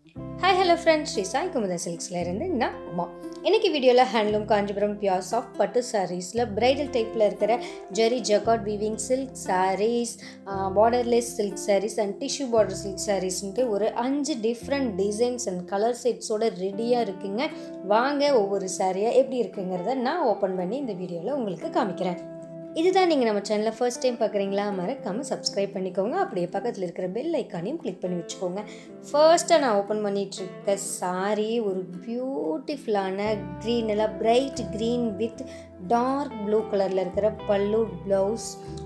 hi hello friends Sri Sai Kumudha சில்க்ஸில் இருந்து நான் உமா இன்னைக்கு வீடியோவில் ஹேண்ட்லூம் காஞ்சிபுரம் பியூர் சாஃப்ட் பட்டு சாரீஸில் பிரைடல் டைப்பில் இருக்கிற zari jacquard weaving silk sarees borderless silk sarees and tissue border silk சாரீஸ்ன்ட்டு ஒரு அஞ்சு டிஃப்ரெண்ட் டிசைன்ஸ் அண்ட் கலர் செட்ஸோட ரெடியாக இருக்குங்க வாங்க ஒவ்வொரு சாரியாக எப்படி இருக்குங்கிறத நான் ஓப்பன் பண்ணி இந்த வீடியோவில் உங்களுக்கு காமிக்கிறேன் இதுதான் நீங்கள் நம்ம சேனலை ஃபர்ஸ்ட் டைம் பார்க்குறீங்களா மறக்காமல் சப்ஸ்கிரைப் பண்ணிக்கோங்க அப்படியே பக்கத்தில் இருக்கிற பெல் ஐக்கானையும் கிளிக் பண்ணி வச்சுக்கோங்க ஃபர்ஸ்ட்டாக நான் ஓப்பன் பண்ணிகிட்ருக்க சாரி ஒரு பியூட்டிஃபுல்லான க்ரீன் எல்லாம் bright green with dark blue கலரில் இருக்கிற பல்லு ப்ளவுஸ்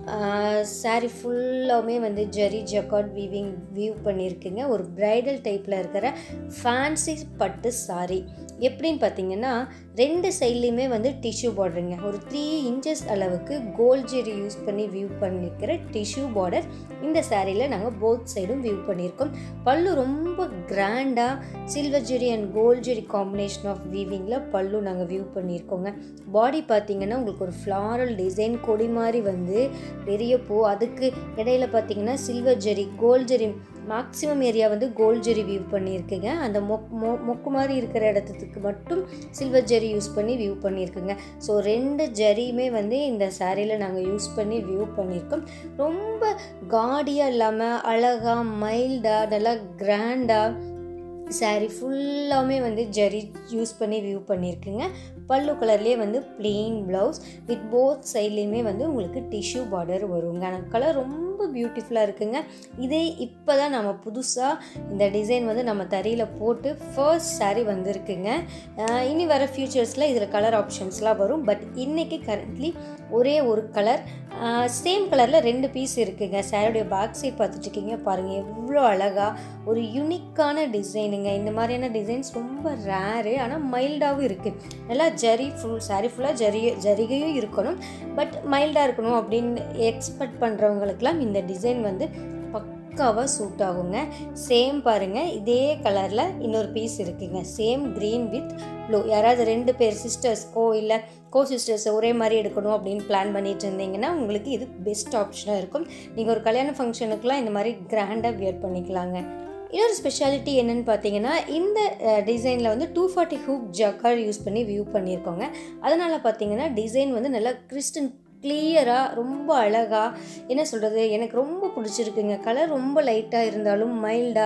சாரி ஃபுல்லாகவுமே வந்து ஜெரி ஜக்காட் வீவிங் வியூ பண்ணியிருக்குங்க ஒரு ப்ரைடல் டைப்பில் இருக்கிற ஃபேன்சி பட்டு சாரி எப்படின்னு பார்த்தீங்கன்னா ரெண்டு சைட்லேயுமே வந்து டிஷ்யூ பார்டருங்க ஒரு த்ரீ இன்ச்சஸ் அளவுக்கு கோல்ட் ஜெரி யூஸ் பண்ணி வியூ பண்ணியிருக்கிற டிஷ்யூ பார்டர் இந்த சாரியில் நாங்கள் போத் சைடும் வியூ பண்ணியிருக்கோம் பல்லு ரொம்ப கிராண்டாக silver zari and gold zari combination of வீவிங்கில் பல்லு நாங்கள் வியூ பண்ணியிருக்கோங்க பாடி பார்த்தீங்கன்னா உங்களுக்கு ஒரு ஃப்ளாரல் டிசைன் கொடி மாதிரி வந்து பெரிய பூ அதுக்கு இடையில பார்த்தீங்கன்னா silver zari gold zari maximum area வந்து கோல்ட் ஜெரி வியூ பண்ணியிருக்குங்க அந்த மொக் மொ மொக்கு மாதிரி இருக்கிற இடத்துக்கு மட்டும் சில்வர் ஜெரி யூஸ் பண்ணி வியூ பண்ணியிருக்குங்க ஸோ ரெண்டு ஜெரியுமே வந்து இந்த சாரியில் நாங்கள் யூஸ் பண்ணி வியூ பண்ணியிருக்கோம் ரொம்ப காடியாக இல்லாமல் அழகாக மைல்டாக நல்லா கிராண்டாக சாரீ ஃபுல்லாமே வந்து ஜரி யூஸ் பண்ணி வியூ பண்ணியிருக்குங்க பல்லு கலர்லேயே வந்து பிளெயின் ப்ளவுஸ் வித் போத் சைட்லேயுமே வந்து உங்களுக்கு டிஷ்யூ பார்டர் வருங்க அந்த கலர் ரொம்ப பியூட்டிஃபுல்லாக இருக்குங்க இதே இப்போ தான் நம்ம புதுசாக இந்த டிசைன் வந்து நம்ம தறியில் போட்டு ஃபர்ஸ்ட் சாரீ வந்திருக்குங்க இனி வர ஃப்யூச்சர்ஸில் இதில் கலர் ஆப்ஷன்ஸ்லாம் வரும் பட் இன்றைக்கி கரண்ட்லி ஒரே ஒரு கலர் சேம் கலரில் ரெண்டு பீஸ் இருக்குங்க சாரியுடைய பேக் சைட் பார்த்துட்ருக்கீங்க பாருங்கள் எவ்வளோ அழகாக ஒரு யுனிக்கான டிசைனுங்க இந்த மாதிரியான டிசைன்ஸ் ரொம்ப ரேரு ஆனால் மைல்டாகவும் இருக்குது நல்லா ஜரி ஃபுல் சாரி ஃபுல்லாக ஜரி ஜரிகையும் இருக்கணும் பட் மைல்டாக இருக்கணும் அப்படின்னு எக்ஸ்பெக்ட் பண்ணுறவங்களுக்குலாம் இந்த டிசைன் வந்து பக்காவாக சூட் ஆகுங்க சேம் பாருங்கள் இதே கலரில் இன்னொரு பீஸ் இருக்குங்க சேம் க்ரீன் வித் ப்ளூ யாராவது ரெண்டு பேர் சிஸ்டர்ஸ்க்கோ இல்லை கோ சிஸ்டர்ஸ் ஒரே மாதிரி எடுக்கணும் அப்படின்னு பிளான் பண்ணிட்டு இருந்தீங்கன்னா உங்களுக்கு இது பெஸ்ட் ஆப்ஷனாக இருக்கும் நீங்கள் ஒரு கல்யாண ஃபங்க்ஷனுக்குலாம் இந்த மாதிரி கிராண்டாக வியர் பண்ணிக்கலாங்க இன்னொரு ஸ்பெஷாலிட்டி என்னென்னு பார்த்தீங்கன்னா இந்த டிசைனில் வந்து two forty hook jacquard use பண்ணி வியூ பண்ணியிருக்கோங்க அதனால் பார்த்தீங்கன்னா டிசைன் வந்து நல்லா கிறிஸ்டன் கிளியராக ரொம்ப அழகாக என்ன சொல்கிறது எனக்கு ரொம்ப பிடிச்சிருக்குங்க கலர் ரொம்ப லைட்டாக இருந்தாலும்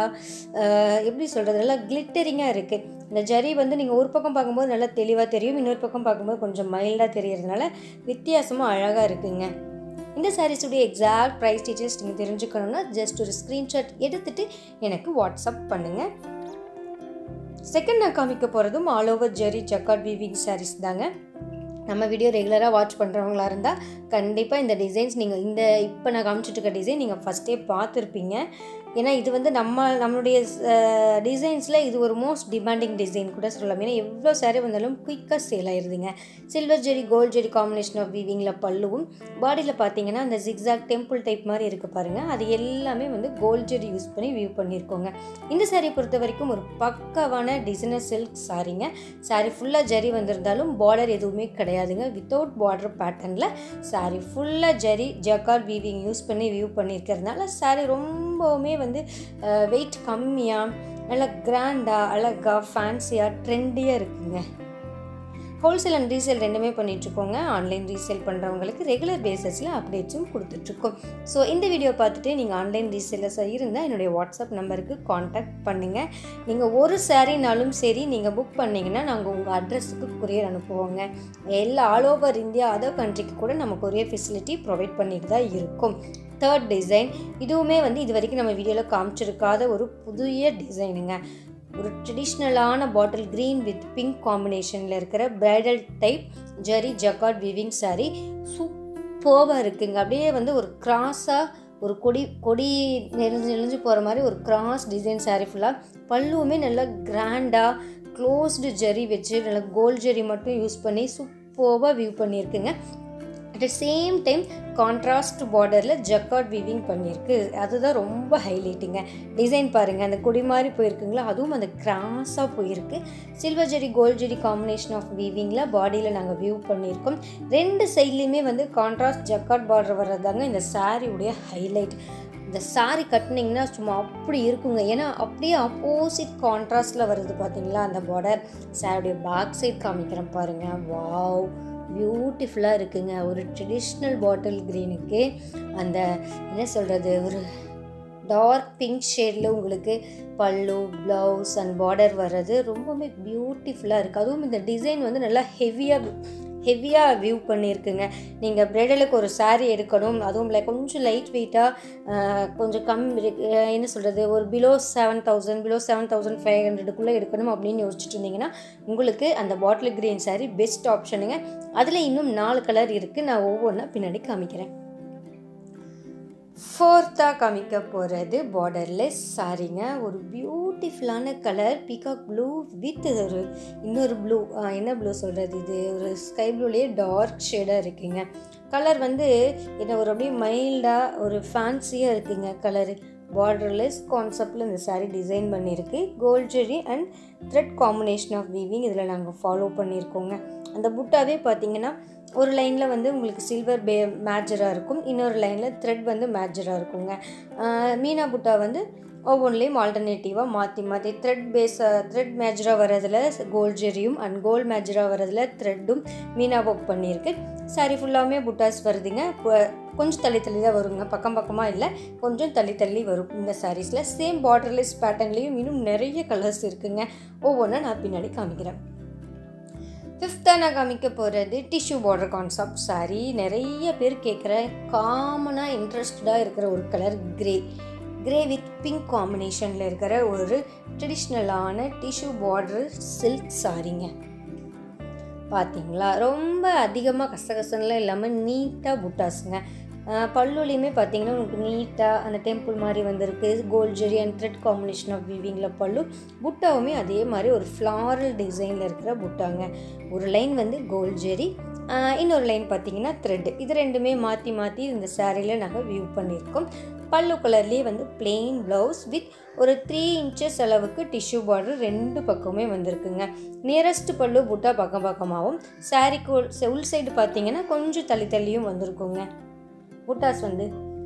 மைல்டாக எப்படி சொல்கிறது நல்லா கிளிட்டரிங்காக இருக்குது இந்த ஜரி வந்து நீங்கள் ஒரு பக்கம் பார்க்கும்போது நல்லா தெளிவாக தெரியும் இன்னொரு பக்கம் பார்க்கும்போது கொஞ்சம் மைல்டாக தெரியறதுனால வித்தியாசமாக அழகாக இருக்குங்க இந்த சாரீஸுடைய எக்ஸாக்ட் ப்ரைஸ் டீட்டெயில்ஸ் நீங்கள் தெரிஞ்சுக்கணுன்னா ஜஸ்ட் ஒரு ஸ்க்ரீன்ஷாட் எடுத்துகிட்டு எனக்கு வாட்ஸ்அப் பண்ணுங்கள் செகண்ட் நான் காமிக்க போகிறதும் all over zari jacquard weaving sarees தாங்க நம்ம வீடியோ ரெகுலராக வாட்ச் பண்ணுறவங்களா இருந்தால் கண்டிப்பாக இந்த டிசைன்ஸ் நீங்கள் இந்த இப்போ நான் காமிச்சிட்டு இருக்க டிசைன் நீங்கள் ஃபஸ்ட்டே பார்த்துருப்பீங்க ஏன்னா இது வந்து நம்ம நம்மளுடைய டிசைன்ஸில் இது ஒரு மோஸ்ட் டிமாண்டிங் டிசைன் கூட சொல்லலாம் ஏன்னா எவ்வளோ சாரி வந்தாலும் குயிக்காக சேல் ஆயிருதுங்க silver zari gold zari combination of வீவிங்கில் பல்லுவும் பாடியில் பார்த்தீங்கன்னா அந்த ஜிக்ஸாக் டெம்பிள் டைப் மாதிரி இருக்குது பாருங்கள் அது எல்லாமே வந்து கோல்ட் ஜெரி யூஸ் பண்ணி வியூ பண்ணியிருக்கோங்க இந்த சாரியை பொறுத்த வரைக்கும் ஒரு பக்காவான டிசைனர் சில்க் சாரிங்க சாரி ஃபுல்லாக ஜரி வந்திருந்தாலும் பார்டர் எதுவுமே கிடையாதுங்க வித்தவுட் பார்டர் பேட்டர்னில் சாரி ஃபுல்லாக ஜரி ஜக்கார் வீவிங் யூஸ் பண்ணி வியூ பண்ணியிருக்கிறதுனால சாரி ரொம்பவுமே வந்து வெயிட் கம்மியாக நல்லா கிராண்டாக அழகாக ஃபேன்சியாக ட்ரெண்டியாக இருக்குங்க ஹோல்சேல் அண்ட் ரீசேல் ரெண்டுமே பண்ணிகிட்ருக்கோங்க ஆன்லைன் ரீசேல் பண்ணுறவங்களுக்கு ரெகுலர் பேசிஸில் அப்டேட்ஸும் கொடுத்துட்ருக்கோம் ஸோ இந்த வீடியோ பார்த்துட்டு நீங்கள் ஆன்லைன் ரீசேலர்ஸாக இருந்தால் என்னுடைய வாட்ஸ்அப் நம்பருக்கு காண்டாக்ட் பண்ணுங்கள் நீங்கள் ஒரு சாரினாலும் சரி நீங்கள் புக் பண்ணிங்கன்னா நாங்கள் உங்கள் அட்ரஸுக்கு கொரியர் அனுப்புவோங்க எல்லா ஆல் ஓவர் இந்தியா அதர் கண்ட்ரிக்கு கூட நம்ம கொரியர் ஃபெசிலிட்டி ப்ரொவைட் பண்ணிட்டு தான் இருக்கும் தேர்ட் டிசைன் இதுவுமே வந்து இது வரைக்கும் நம்ம வீடியோவில் காமிச்சிருக்காத ஒரு புதிய டிசைனுங்க ஒரு ட்ரெடிஷ்னலான பாட்டில் க்ரீன் வித் பிங்க் காம்பினேஷனில் இருக்கிற bridal type zari jacquard weaving saree சூப்பர்வாக இருக்குங்க அப்படியே வந்து ஒரு கிராஸாக ஒரு கொடி கொடி நெளிஞ்சு நெளிஞ்சு போகிற மாதிரி ஒரு கிராஸ் டிசைன் சாரி ஃபுல்லாக பல்லுவுமே நல்லா கிராண்டாக க்ளோஸ்டு ஜரி வச்சு நல்லா கோல்ட் ஜரி மட்டும் யூஸ் பண்ணி சூப்பர்வாக வியூ பண்ணியிருக்குங்க at the same time contrast பார்டரில் ஜக்காட் வீவிங் பண்ணியிருக்கு அதுதான் ரொம்ப ஹைலைட்டிங்க டிசைன் பாருங்கள் அந்த கொடி மாதிரி போயிருக்குங்களா அதுவும் அந்த கிராஸாக போயிருக்கு silver zari gold zari combination of வீவிங்கில் பாடியில் நாங்கள் வியூ பண்ணியிருக்கோம் ரெண்டு சைட்லேயுமே வந்து கான்ட்ராஸ்ட் ஜக்காட் பார்டர் வர்றதாங்க இந்த சாரியுடைய ஹைலைட் இந்த சாரி கட்டினீங்கன்னா சும்மா அப்படி இருக்குங்க ஏன்னா அப்படியே அப்போசிட் கான்ட்ராஸ்டில் வருது பார்த்தீங்களா அந்த பார்டர் சாரியுடைய பேக் சைட் காமிக்கிறேன் பாருங்கள் வாவ் பியூட்டிஃபுல்லாக இருக்குங்க ஒரு ட்ரெடிஷ்னல் பாட்டில் க்ரீனுக்கு அந்த என்ன சொல்கிறது ஒரு டார்க் பிங்க் ஷேடில் உங்களுக்கு பல்லு ப்ளவுஸ் அண்ட் பார்டர் வர்றது ரொம்பவுமே பியூட்டிஃபுல்லாக இருக்குது அதுவும் இந்த டிசைன் வந்து நல்லா ஹெவியாக ஹெவியாக வியூ பண்ணியிருக்குங்க நீங்கள் ப்ரைடலுக்கு ஒரு saree எடுக்கணும் அதுவும் லைக் கொஞ்சம் லைட் வெயிட்டாக கொஞ்சம் கம் என்ன சொல்கிறது ஒரு below seven thousand below seven thousand five ஹண்ட்ரடுக்குள்ளே எடுக்கணும் அப்படின்னு யோசிச்சுட்டு இருந்தீங்கன்னா உங்களுக்கு அந்த பாட்டில் க்ரீன் saree பெஸ்ட் ஆப்ஷனுங்க அதில் இன்னும் நாலு கலர் இருக்குது நான் ஒவ்வொன்றா பின்னாடி காமிக்கிறேன் ஃபோர்த்தாக காமிக்க போகிறது பார்டர்லெஸ் சாரிங்க ஒரு பியூட்டிஃபுல்லான கலர் பீகாக் ப்ளூ வித் ஒரு இன்னொரு ப்ளூ என்ன ப்ளூ சொல்கிறது இது ஒரு ஸ்கை ப்ளூலேயே டார்க் ஷேடாக இருக்குங்க கலர் வந்து என்ன ஒரு அப்படியே மைல்டாக ஒரு ஃபேன்சியாக இருக்குங்க கலரு பார்டர்லெஸ் கான்செப்டில் இந்த saree டிசைன் பண்ணியிருக்கு gold zari and thread combination of weaving இதில் நாங்கள் ஃபாலோ பண்ணியிருக்கோங்க அந்த புட்டாவே பார்த்தீங்கன்னா ஒரு லைனில் வந்து உங்களுக்கு சில்வர் பே மேட்சராக இருக்கும் இன்னொரு லைனில் த்ரெட் வந்து மேட்சராக இருக்குங்க ஆஹ் மீனா புட்டா வந்து ஒவ்வொன்றிலையும் ஆல்டர்னேட்டிவாக மாற்றி மாற்றி த்ரெட் பேஸ் த்ரெட் மேஜராக வர்றதுல கோல்ட் ஜெரியும் அண்ட் கோல்ட் மேஜராக வர்றதுல த்ரெட்டும் மீனா ஒர்க் பண்ணியிருக்கு சாரி ஃபுல்லாமே புட்டாஸ் வருதுங்க கொ- கொஞ்சம் தள்ளி தள்ளி தான் வருங்க பக்கம் பக்கமாக இல்லை கொஞ்சம் தள்ளி தள்ளி வரும் இந்த சாரீஸில் சேம் பார்டர்லெஸ் பேட்டர்ன்லேயும் இன்னும் நிறைய கலர்ஸ் இருக்குங்க ஒவ்வொன்றா நான் பின்னாடி காமிக்கிறேன் ஃபிஃப்த்தாக நான் காமிக்க போகிறது டிஷ்யூ பார்டர் கான்செப்ட் saree நிறைய பேர் கேட்குற காமனாக இன்ட்ரெஸ்டடாக இருக்கிற ஒரு colour grey grey with pink காம்பினேஷனில் இருக்கிற ஒரு ட்ரெடிஷ்னலான டிஷ்யூ பார்டர் சில்க் சாரீங்க பார்த்தீங்களா ரொம்ப அதிகமாக கசகசன்லாம் இல்லாமல் நீட்டாக புட்டாஸுங்க ஆஹ் பல்லுலையுமே பார்த்தீங்கன்னா உங்களுக்கு நீட்டாக அந்த டெம்பிள் மாதிரி வந்திருக்கு gold zari and thread combination of வீவிங்கில் பல்லு புட்டாவுமே அதே மாதிரி ஒரு ஃப்ளாரல் டிசைனில் இருக்கிற புட்டாங்க ஒரு லைன் வந்து கோல்ட் ஜெரி இன்னொரு லைன் பார்த்தீங்கன்னா த்ரெட் இது ரெண்டுமே மாற்றி மாற்றி இந்த சாரியில் நாங்கள் வியூ பண்ணியிருக்கோம் பல்லு கலர்லேயே வந்து plain ப்ளவுஸ் வித் ஒரு த்ரீ இன்ச்சஸ் அளவுக்கு டிஷ்யூ பார்டர் ரெண்டு பக்கமே வந்திருக்குங்க நியரஸ்ட் பல்லு புட்டா பக்கம் பக்கமாகவும் சாரிக்கு உள் சைடு பார்த்தீங்கன்னா கொஞ்சம் தள்ளி தள்ளியும் வந்திருக்குங்க புட்டாஸ் வந்து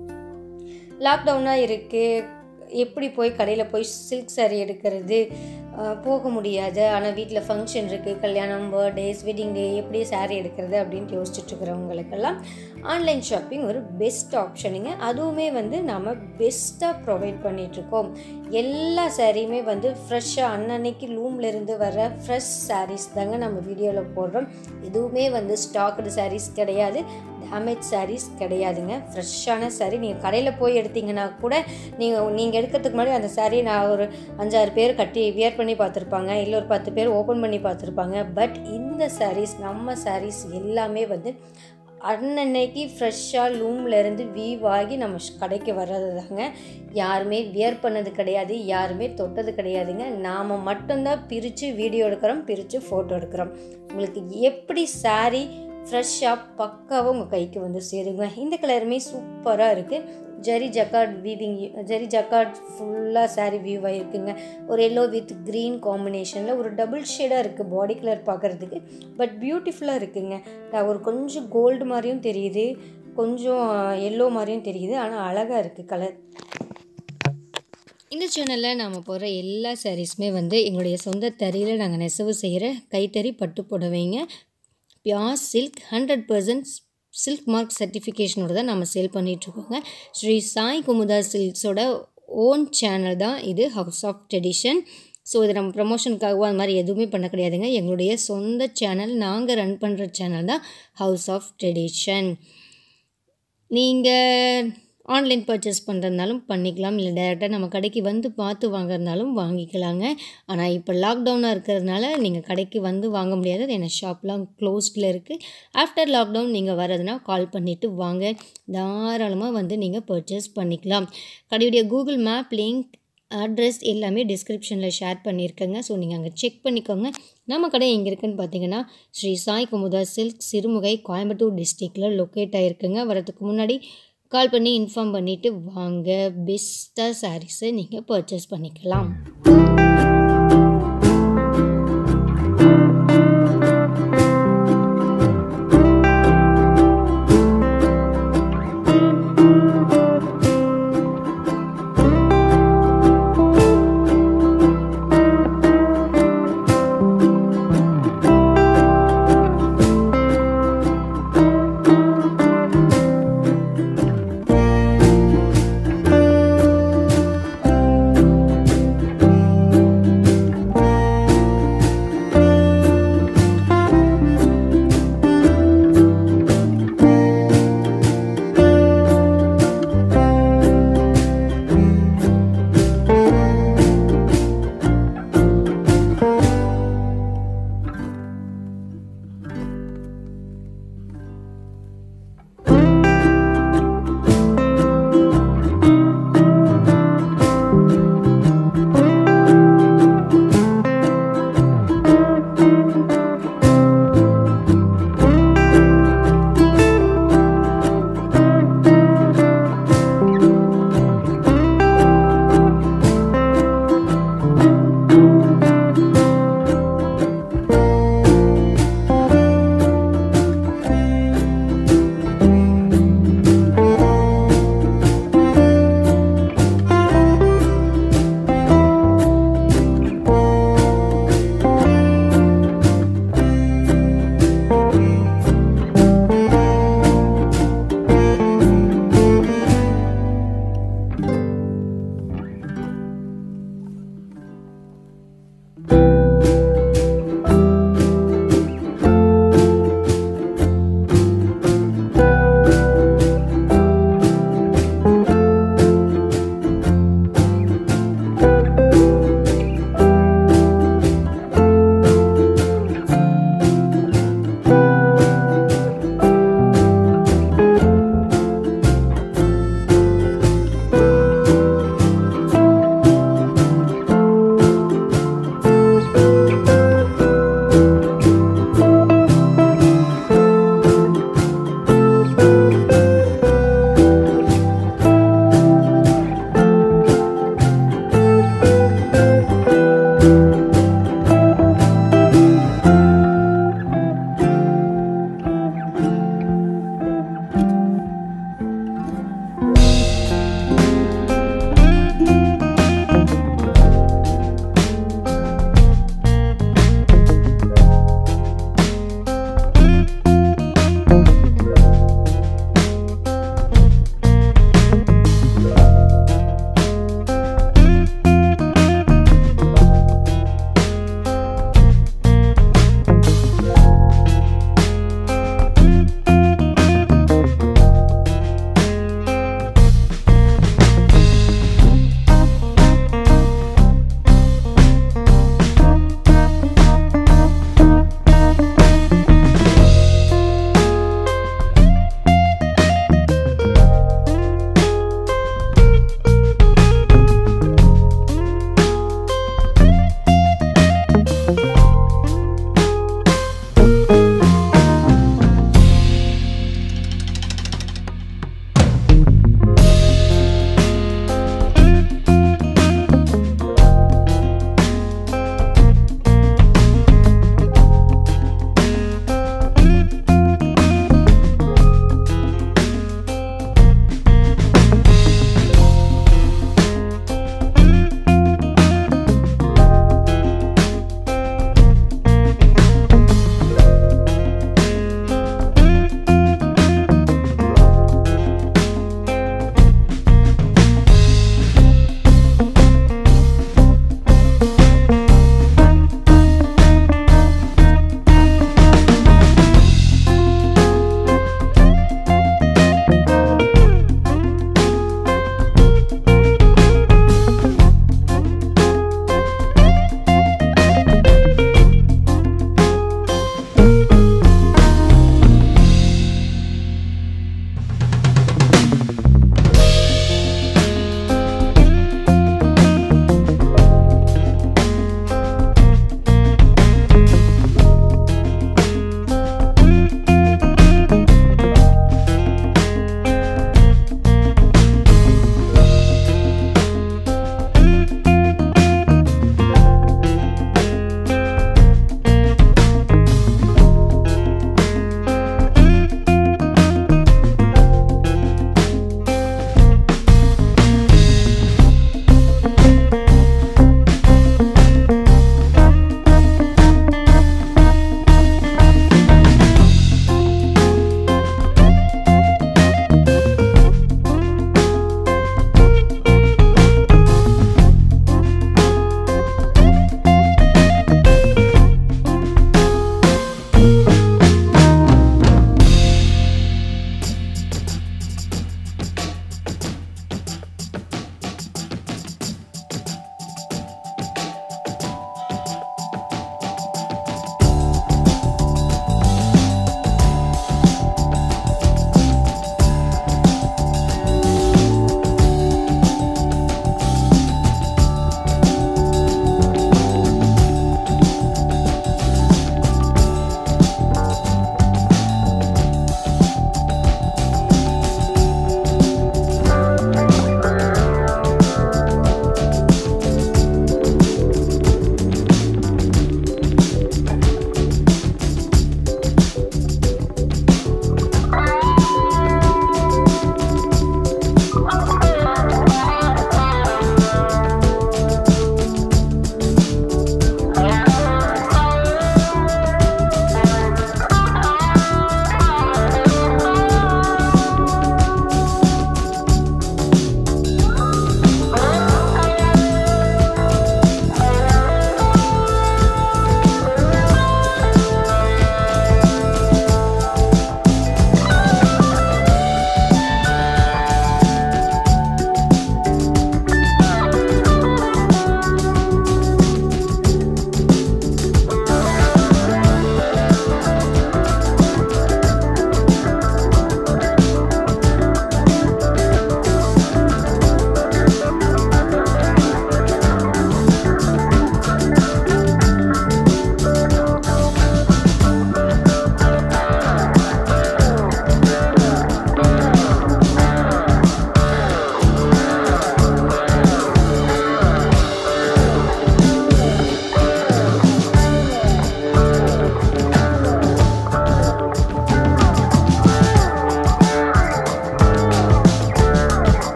லாக்டவுனாக இருக்குது எப்படி போய் கடையில் போய் சில்க் saree எடுக்கிறது அஹ், போக முடியாது ஆனால் வீட்டில் ஃபங்க்ஷன் இருக்குது கல்யாணம் பர்த்டேஸ் வெட்டிங் டே எப்படி saree எடுக்கிறது அப்படின்ட்டு யோசிச்சுட்டு இருக்கிறவங்களுக்கெல்லாம் ஆன்லைன் ஷாப்பிங் ஒரு பெஸ்ட் ஆப்ஷனுங்க அதுவுமே வந்து நாம் பெஸ்ட்டாக ப்ரொவைட் பண்ணிகிட்ருக்கோம் எல்லா சாரியுமே வந்து ஃப்ரெஷ்ஷாக அன்னன்னைக்கு லூம்ல இருந்து வர ஃப்ரெஷ் sarees தாங்க நம்ம வீடியோவில் போடுறோம் எதுவுமே வந்து ஸ்டாக்டு sarees கிடையாது டேமேஜ் sarees கிடையாதுங்க ஃப்ரெஷ்ஷான saree நீங்கள் கடையில் போய் எடுத்தீங்கன்னா கூட நீங்கள் நீங்கள் எடுக்கிறதுக்கு முன்னாடி அந்த saree நான் ஒரு அஞ்சாறு பேர் கட்டி வியர் பண்ணி பார்த்துருப்பாங்க இல்லை ஒரு பத்து பேர் ஓப்பன் பண்ணி பார்த்துருப்பாங்க பட் இந்த sarees நம்ம sarees எல்லாமே வந்து அன்னன்னைக்கு ஃப்ரெஷ்ஷாக லூம்லேருந்து வீவ் ஆகி நம்ம ஷ்- கடைக்கு வர்றது தாங்க யாருமே வியர் பண்ணது கிடையாது யாருமே தொட்டது கிடையாதுங்க நாம் மட்டும்தான் பிரித்து வீடியோ எடுக்கிறோம் பிரித்து ஃபோட்டோ எடுக்கிறோம் உங்களுக்கு எப்படி saree ஃப்ரெஷ்ஷாக பக்காவாக உங்கள் கைக்கு வந்து சேருங்க இந்த கலருமே சூப்பராக இருக்குது zari jacquard weaving zari jacquard ஃபுல்லாக saree வியூ ஆகிருக்குங்க ஒரு எல்லோ வித் க்ரீன் காம்பினேஷனில் ஒரு டபுள் ஷேடாக இருக்குது பாடி கலர் பார்க்குறதுக்கு பட் பியூட்டிஃபுல்லாக இருக்குங்க நான் ஒரு கொஞ்சம் கோல்டு மாதிரியும் தெரியுது கொஞ்சம் எல்லோ மாதிரியும் தெரியுது ஆனால் அழகாக இருக்குது கலர் இந்த சேனலில் நாம் போகிற எல்லா சாரீஸுமே வந்து எங்களுடைய சொந்த தறியில் நாங்கள் நெசவு செய்கிற கைத்தறி பட்டு புடவைங்க பியாஸ் silk hundred percent silk mark சர்டிஃபிகேஷனோட தான் நம்ம சேல் பண்ணிகிட்ருக்கோங்க ஸ்ரீ சாய் குமுதா சில்க்ஸோட ஓன் சேனல் தான் இது ஹவுஸ் ஆஃப் ட்ரெடிஷன் ஸோ இது நம்ம ப்ரமோஷனுக்காகவோ அந்த மாதிரி எதுவுமே பண்ண கிடையாதுங்க எங்களுடைய சொந்த சேனல் நாங்கள் ரன் பண்ணுற சேனல் தான் ஹவுஸ் ஆஃப் ட்ரெடிஷன் நீங்கள் ஆன்லைன் பர்ச்சேஸ் பண்ணுறதுனாலும் பண்ணிக்கலாம் இல்லை டேரெக்டாக நம்ம கடைக்கு வந்து பார்த்து வாங்குறதுனாலும் வாங்கிக்கலாங்க ஆனால் இப்போ லாக்டவுனாக இருக்கிறதுனால நீங்கள் கடைக்கு வந்து வாங்க முடியாது ஏன்னா ஷாப்லாம் க்ளோஸ்டில் இருக்குது ஆஃப்டர் லாக்டவுன் நீங்கள் வரதுனா கால் பண்ணிவிட்டு வாங்க தாராளமாக வந்து நீங்கள் பர்ச்சேஸ் பண்ணிக்கலாம் கடையுடைய கூகுள் மேப் லிங்க் அட்ரஸ் எல்லாமே டிஸ்கிரிப்ஷனில் ஷேர் பண்ணியிருக்கேங்க ஸோ நீங்கள் அங்கே செக் பண்ணிக்கோங்க நம்ம கடை எங்கே இருக்குன்னு பார்த்தீங்கன்னா ஸ்ரீ சாய் குமுதா சில்க் சிறுமுகை கோயம்புத்தூர் டிஸ்ட்ரிக்டில் லொக்கேட் ஆகிருக்குங்க வரதுக்கு முன்னாடி கால் பண்ணி இன்ஃபார்ம் பண்ணிவிட்டு வாங்க பெஸ்ட்டாக சாரீஸை நீங்கள் பர்ச்சேஸ் பண்ணிக்கலாம்